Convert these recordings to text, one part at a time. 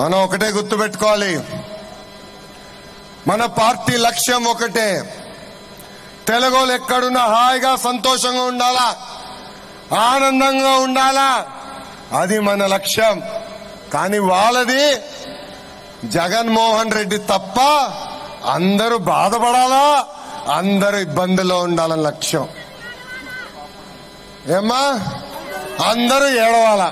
మనం ఒకటే గుర్తుపెట్టుకోవాలి మన పార్టీ లక్ష్యం ఒకటే తెలుగులు ఎక్కడున్నా హాయిగా సంతోషంగా ఉండాలా ఆనందంగా ఉండాలా అది మన లక్ష్యం కానీ వాళ్ళది జగన్మోహన్ రెడ్డి తప్ప అందరూ బాధపడాలా అందరూ ఇబ్బందుల్లో ఉండాలని లక్ష్యం ఏమ్మా అందరూ ఏడవాలా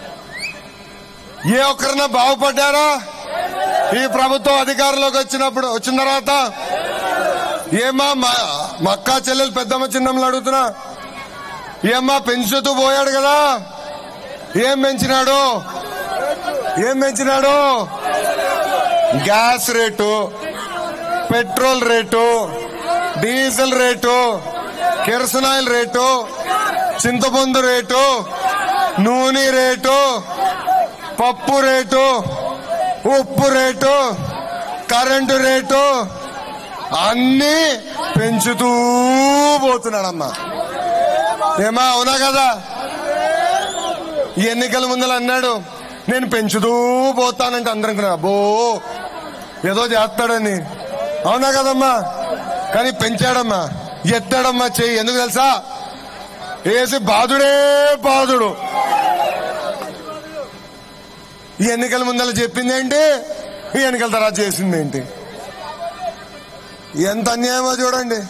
ఏ ఒక్కరినా బాగుపడ్డారా ఈ ప్రభుత్వం అధికారంలోకి వచ్చినప్పుడు వచ్చిన తర్వాత ఏమా మా మా అక్క చెల్లెలు పెద్దమ్మ చిన్నమ్మలు అడుగుతున్నా ఏమ్మా పెంచుతూ పోయాడు కదా ఏం పెంచినాడు ఏం పెంచినాడు gas rate petrol rate diesel rate kerosene oil rate చింతపండు రేటు నూనె రేటు పప్పు రేటు ఉప్పు రేటు కరెంటు రేటు అన్ని పెంచుతూ పోతున్నాడమ్మా ఏమా అవునా కదా ఈ ఎన్నికల ముందర అన్నాడు నేను పెంచుతూ పోతానంటే అందరం అనుకున్నా, అబ్బో ఏదో చేస్తాడని అవునా కదమ్మా కానీ పెంచాడమ్మా ఎత్తాడమ్మా చెయ్యి ఎందుకు తెలుసా వేసి బాధుడే బాధుడు ఈ ఎన్నికల ముందర చెప్పింది ఏంటి ఈ ఎన్నికల తర్వాత చేసింది ఏంటి ఎంత అన్యాయమో చూడండి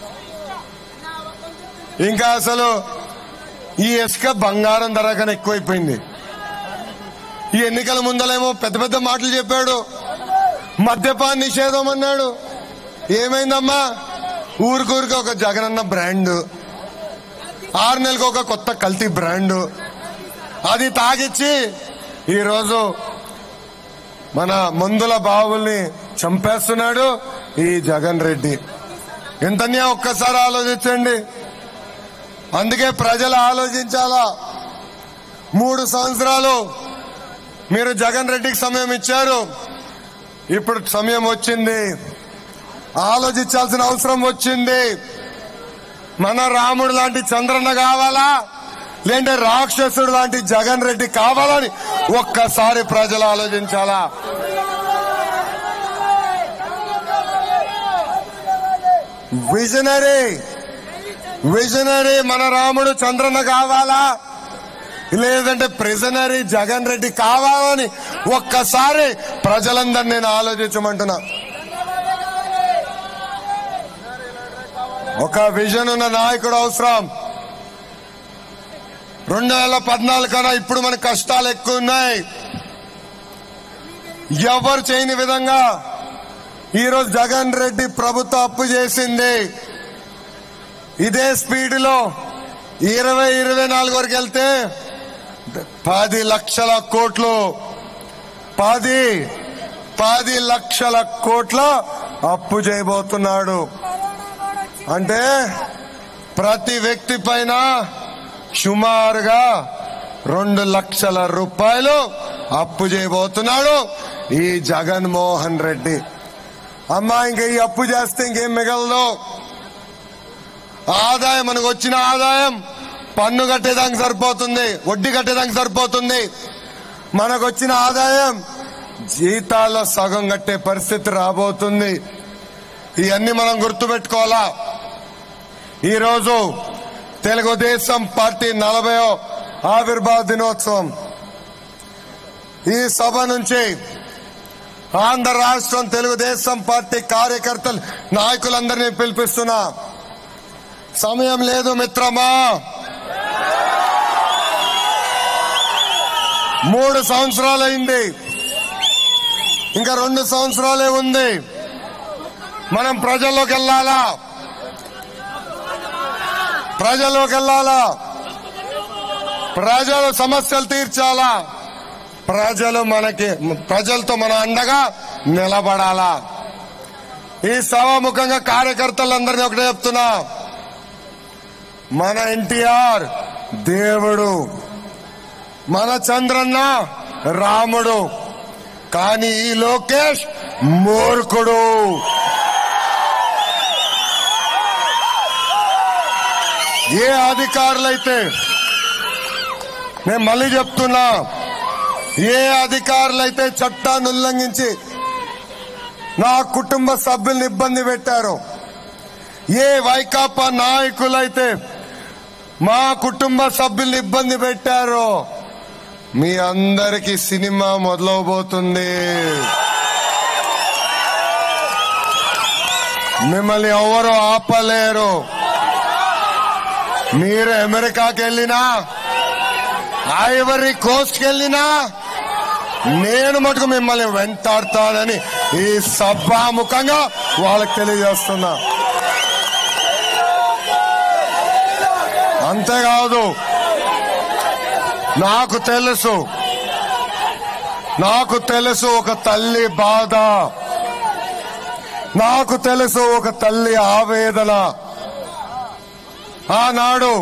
ఇంకా అసలు ఈ ఇసుక బంగారం ధర కన్నా ఎక్కువైపోయింది ఈ ఎన్నికల ముందలేమో పెద్ద పెద్ద మాటలు చెప్పాడు మద్యపాన నిషేధం అన్నాడు ఏమైందమ్మా ఊరికూరికి ఒక జగనన్న బ్రాండ్ ఆరు నెలలకు ఒక కొత్త కల్తీ బ్రాండ్ అది తాగిచ్చి ఈరోజు మన మందుల బావుల్ని చంపేస్తున్నాడు ఈ జగన్ రెడ్డి ఎంతన్యా ఒక్కసారి ఆలోచించండి అందుకే ప్రజలు ఆలోచించాలా మూడు సంవత్సరాలు మీరు జగన్ రెడ్డికి సమయం ఇచ్చారు ఇప్పుడు సమయం వచ్చింది ఆలోచించాల్సిన అవసరం వచ్చింది మన రాముడు లాంటి చంద్రన్న కావాలా లేదంటే రాక్షసుడు లాంటి జగన్ రెడ్డి కావాలని ఒక్కసారి ప్రజలు ఆలోచించాలా విజనరీ విజనరీ మన రాముడు చంద్రన్న కావాలా లేదంటే ప్రిజనరీ జగన్ రెడ్డి కావాలని ఒక్కసారి ప్రజలందరినీ నేను ఆలోచించమంటున్నా ఒక విజన్ ఉన్న నాయకుడు అవసరం రెండు వేల పద్నాలుగు కన్నా ఇప్పుడు మన కష్టాలు ఎక్కువ ఉన్నాయి ఎవరు చేయని విధంగా ఈరోజు జగన్ రెడ్డి ప్రభుత్వం అప్పు చేసింది ఇదే స్పీడ్ లో ఇరవై ఇరవై నాలుగు వరకు వెళ్తే పది లక్షల కోట్లు పది పది లక్షల కోట్ల అప్పు చేయబోతున్నాడు అంటే ప్రతి వ్యక్తి పైన సుమారుగా రెండు లక్షల రూపాయలు అప్పు చేయబోతున్నాడు ఈ జగన్మోహన్ రెడ్డి అమ్మా ఇంకా ఈ అప్పు చేస్తే ఇంకేం మిగలదు ఆదాయం మనకు వచ్చిన ఆదాయం పన్ను కట్టేదానికి సరిపోతుంది వడ్డీ కట్టేదానికి సరిపోతుంది మనకు వచ్చిన ఆదాయం జీతాల్లో సగం కట్టే పరిస్థితి రాబోతుంది ఇవన్నీ మనం గుర్తుపెట్టుకోవాలా ఈరోజు తెలుగుదేశం పార్టీ నలభైవ ఆవిర్భావ దినోత్సవం ఈ సభ నుంచి ఆంధ్ర రాష్ట్రం తెలుగుదేశం పార్టీ కార్యకర్తలు నాయకులందరినీ పిలిపిస్తున్నా సమయం లేదు మిత్రమా మూడు సంవత్సరాలైంది ఇంకా రెండు సంవత్సరాలే ఉంది మనం ప్రజల్లోకి వెళ్ళాలా ప్రజల్లోకి వెళ్ళాలా ప్రజల సమస్యలు తీర్చాలా ప్రజలు మనకి ప్రజలతో మన అండగా నిలబడాలా ఈ సభాముఖంగా కార్యకర్తలందరినీ ఒకటే చెప్తున్నా మన ఎన్టీఆర్ దేవుడు మన చంద్రన్న రాముడు కానీ ఈ లోకేష్ మూర్ఖుడు ఏ అధికారులైతే నేను మళ్ళీ చెప్తున్నా ఏ అధికారులైతే చట్టాన్ని ఉల్లంఘించి నా కుటుంబ సభ్యుల్ని ఇబ్బంది పెట్టారో ఏ వైకాపా నాయకులైతే మా కుటుంబ సభ్యుల్ని ఇబ్బంది పెట్టారో మీ అందరికీ సినిమా మొదలవబోతుంది మిమ్మల్ని ఎవరు ఆపలేరు మీరు అమెరికాకి వెళ్ళినా ఐవరీ కోస్ట్కి వెళ్ళినా నేను మటుకు మిమ్మల్ని వెంటాడతానని ఈ సభాముఖంగా వాళ్ళకి తెలియజేస్తున్నా అంతేకాదు నాకు తెలుసు నాకు తెలుసు ఒక తల్లి బాధ నాకు తెలుసు ఒక తల్లి ఆవేదన ఆనాడు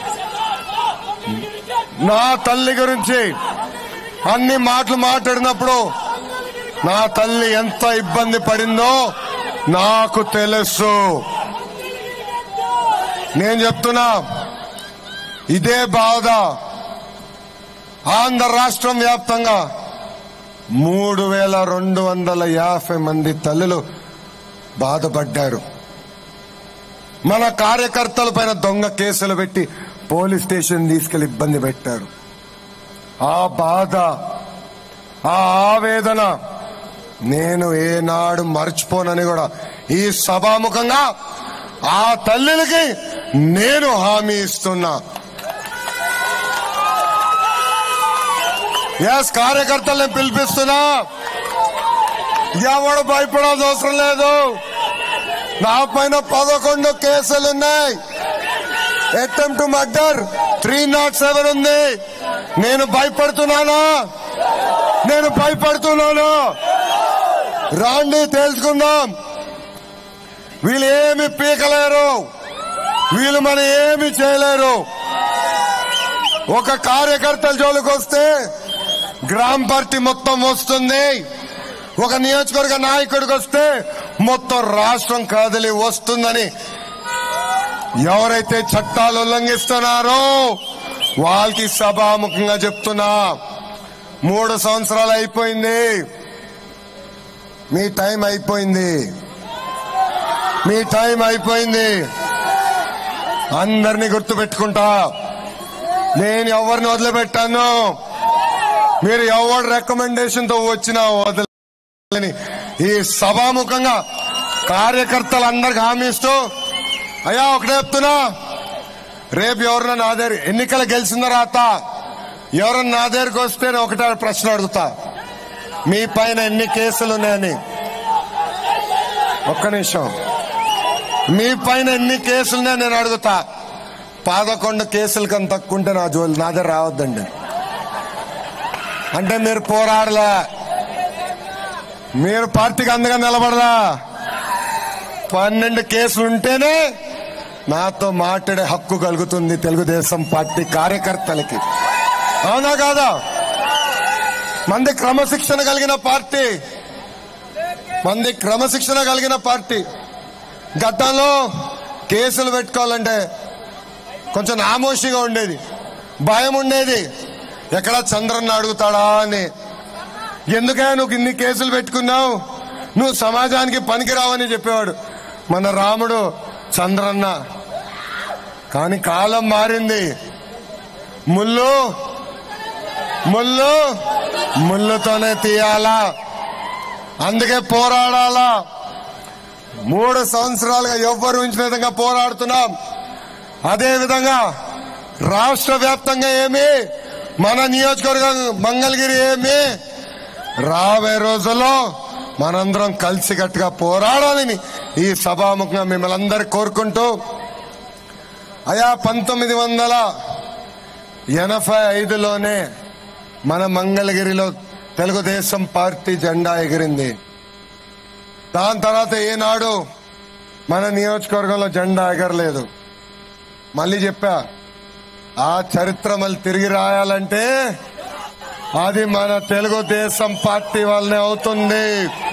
నా తల్లి గురించి అన్ని మాటలు మాట్లాడినప్పుడు నా తల్లి ఎంత ఇబ్బంది పడిందో నాకు తెలుసు నేను చెప్తున్నా ఇదే బాధ ఆంధ్ర రాష్ట్రం వ్యాప్తంగా మూడు వేల రెండు వందల యాభై మంది తల్లులు బాధపడ్డారు మన కార్యకర్తల పైన దొంగ కేసులు పెట్టి పోలీస్ స్టేషన్ తీసుకెళ్లి ఇబ్బంది పెట్టారు ఆ బాధ ఆ ఆవేదన నేను ఏనాడు మర్చిపోనని కూడా ఈ సభాముఖంగా ఆ తల్లులకి నేను హామీ ఇస్తున్నా ఎస్ కార్యకర్తల్ని పిలిపిస్తున్నా ఎవడు భయపడాల్సిన అవసరం లేదు నా పైన పదకొండు కేసులున్నాయి attempt to murder three nought seven ఉంది నేను భయపడుతున్నానా నేను భయపడుతున్నాను రాండి తెలుసుకుందాం వీళ్ళు ఏమి పీకలేరు వీళ్ళు మనం ఏమి చేయలేరు ఒక కార్యకర్తల జోలికి వస్తే గ్రామ పార్టీ మొత్తం వస్తుంది ఒక నియోజకవర్గ నాయకుడికి వస్తే మొత్తం రాష్ట్రం కదిలి వస్తుందని ఎవరైతే చట్టాలు ఉల్లంఘిస్తున్నారో వాళ్ళకి సభాముఖంగా చెప్తున్నా మూడు సంవత్సరాలు అయిపోయింది మీ టైం అయిపోయింది మీ టైం అయిపోయింది అందరినీ గుర్తుపెట్టుకుంటా నేను ఎవరిని వదిలిపెట్టాను మీరు ఎవరి రికమెండేషన్ తో వచ్చినా వదిలేని ఈ సభాముఖంగా కార్యకర్తలందరికి హామీ ఇస్తూ అయ్యా ఒకటే చెప్తున్నా రేపు ఎవరన్నా నా దగ్గర ఎన్నికలు గెలిచిన తర్వాత ఎవరన్నా నా దగ్గరికి వస్తే నేను ఒకటే ప్రశ్న అడుగుతా మీ పైన ఎన్ని కేసులు ఉన్నాయని ఒక్క నిమిషం మీ పైన ఎన్ని కేసులున్నాయని నేను అడుగుతా పదకొండు కేసులు కన్నా తక్కువ ఉంటే నా జోలి నా దగ్గర రావద్దండి అంటే మీరు పోరాడలే మీరు పార్టీకి అందుగా నిలబడదా పన్నెండు కేసులు ఉంటేనే నాతో మాట్లాడే హక్కు కలుగుతుంది తెలుగుదేశం పార్టీ కార్యకర్తలకి అవునా కాదా మంది క్రమశిక్షణ కలిగిన పార్టీ మంది క్రమశిక్షణ కలిగిన పార్టీ గతంలో కేసులు పెట్టుకోవాలంటే కొంచెం నామోషిగా ఉండేది భయం ఉండేది ఎక్కడ చంద్రన్న అడుగుతాడా అని ఎందుకయ్యా నువ్వు ఇన్ని కేసులు పెట్టుకున్నావు నువ్వు సమాజానికి పనికిరావని చెప్పేవాడు మన రాముడు చంద్రన్న కానీ కాలం మారింది ముళ్ళు ముళ్ళు ముళ్ళుతోనే తీయాలా అందుకే పోరాడాలా మూడు సంవత్సరాలుగా ఎవ్వరు ఉంచిన విధంగా పోరాడుతున్నాం అదే విధంగా రాష్ట్ర వ్యాప్తంగా ఏమి మన నియోజకవర్గం మంగళగిరి ఏమి రాబోయే రోజుల్లో మనందరం కలిసికట్టుగా పోరాడాలని ఈ సభాముఖంగా మిమ్మల్ని అందరు కోరుకుంటూ అయా పంతొమ్మిది వందల ఎనభై ఐదులోనే మన మంగళగిరిలో తెలుగుదేశం పార్టీ జెండా ఎగిరింది దాని తర్వాత ఏనాడు మన నియోజకవర్గంలో జెండా ఎగరలేదు మళ్ళీ చెప్పా ఆ చరిత్ర మళ్ళీ తిరిగి రాయాలంటే అది మన తెలుగుదేశం పార్టీ వల్లనే అవుతుంది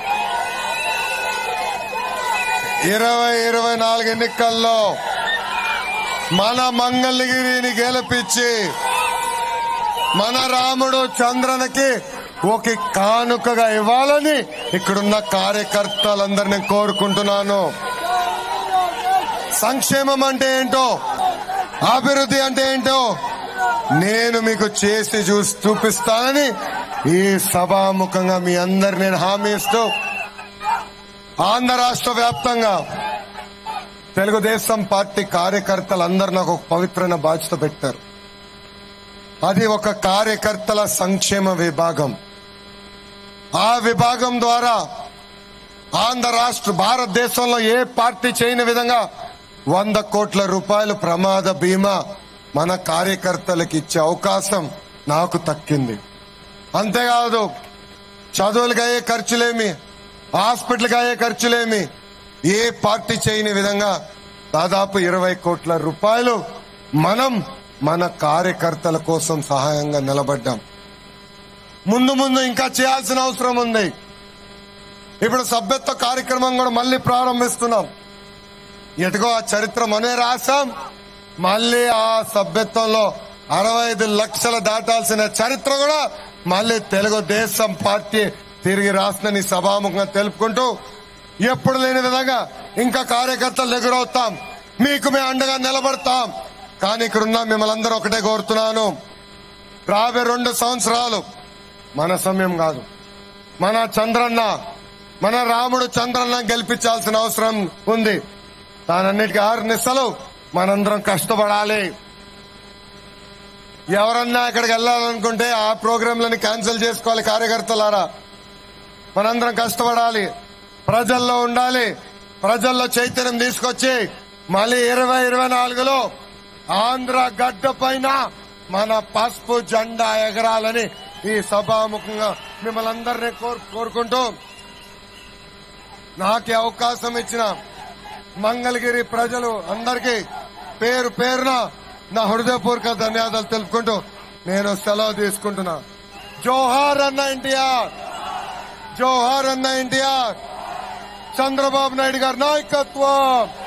ఇరవై ఇరవై నాలుగు ఎన్నికల్లో మన మంగళగిరిని గెలిపించి మన రాముడు చంద్రనకి ఒక కానుకగా ఇవ్వాలని ఇక్కడున్న కార్యకర్తలందరినీ కోరుకుంటున్నాను సంక్షేమం అంటే ఏంటో అభివృద్ధి అంటే ఏంటో నేను మీకు చేసి చూసి చూపిస్తానని ఈ సభాముఖంగా మీ అందరు నేను హామీ ఇస్తూ ఆంధ్ర రాష్ట్ర వ్యాప్తంగా తెలుగుదేశం పార్టీ కార్యకర్తలందరూ నాకు ఒక పవిత్రమైన బాధ్యత పెట్టారు అది ఒక కార్యకర్తల సంక్షేమ విభాగం ఆ విభాగం ద్వారా ఆంధ్ర రాష్ట్ర భారతదేశంలో ఏ పార్టీ చేయని విధంగా వంద కోట్ల రూపాయలు ప్రమాద బీమా మన కార్యకర్తలకు ఇచ్చే అవకాశం నాకు తక్కింది అంతేకాదు చదువులకు అయ్యే ఖర్చులేమి హాస్పిటల్కి అయ్యే ఖర్చులేమి ఏ పార్టీ చేయని విధంగా దాదాపు ఇరవై కోట్ల రూపాయలు మనం మన కార్యకర్తల కోసం సహాయంగా నిలబడ్డాం ముందు ముందు ఇంకా చేయాల్సిన అవసరం ఉంది ఇప్పుడు సభ్యత్వ కార్యక్రమం కూడా మళ్ళీ ప్రారంభిస్తున్నాం ఎటుగో ఆ చరిత్ర మనే రాసాం మళ్ళీ ఆ సభ్యత్వంలో అరవై ఐదు లక్షల దాటాల్సిన చరిత్ర కూడా మళ్ళీ తెలుగుదేశం పార్టీ తిరిగి రాస్తుందని సభాముఖంగా తెలుపుకుంటూ ఎప్పుడు లేని విధంగా ఇంకా కార్యకర్తలు ఎగురవుతాం మీకు మేము అండగా నిలబడతాం కానీ ఇక్కడున్న మిమ్మల్ని అందరూ ఒకటే కోరుతున్నాను రాబోయే రెండు సంవత్సరాలు మన సమయం కాదు మన చంద్రన్న మన రాముడు చంద్రన్న గెలిపించాల్సిన అవసరం ఉంది దానన్నిటికీ ఆరు నిశలు మనందరం కష్టపడాలి ఎవరన్నా అక్కడికి వెళ్ళాలనుకుంటే ఆ ప్రోగ్రాంలని క్యాన్సిల్ చేసుకోవాలి కార్యకర్తలారా మనందరం కష్టపడాలి ప్రజల్లో ఉండాలి ప్రజల్లో చైతన్యం తీసుకొచ్చి మళ్ళీ ఇరవై ఇరవై నాలుగులో ఆంధ్ర గడ్డ పైన మన పసుపు జెండా ఎగరాలని ఈ సభాముఖంగా మిమ్మల్ని అందరినీ కోరు- కోరుకుంటూ నాకు ఈ అవకాశం ఇచ్చిన మంగళగిరి ప్రజలు అందరికీ పేరు పేరున నా హృదయపూర్వక ధన్యవాదాలు తెలుపుకుంటూ నేను సెలవు తీసుకుంటున్నా జోహార్ అన్న ఎన్టీఆర్ జోహార్ అన్న ఎన్టీఆర్ చంద్రబాబు నాయుడు గారి నాయకత్వం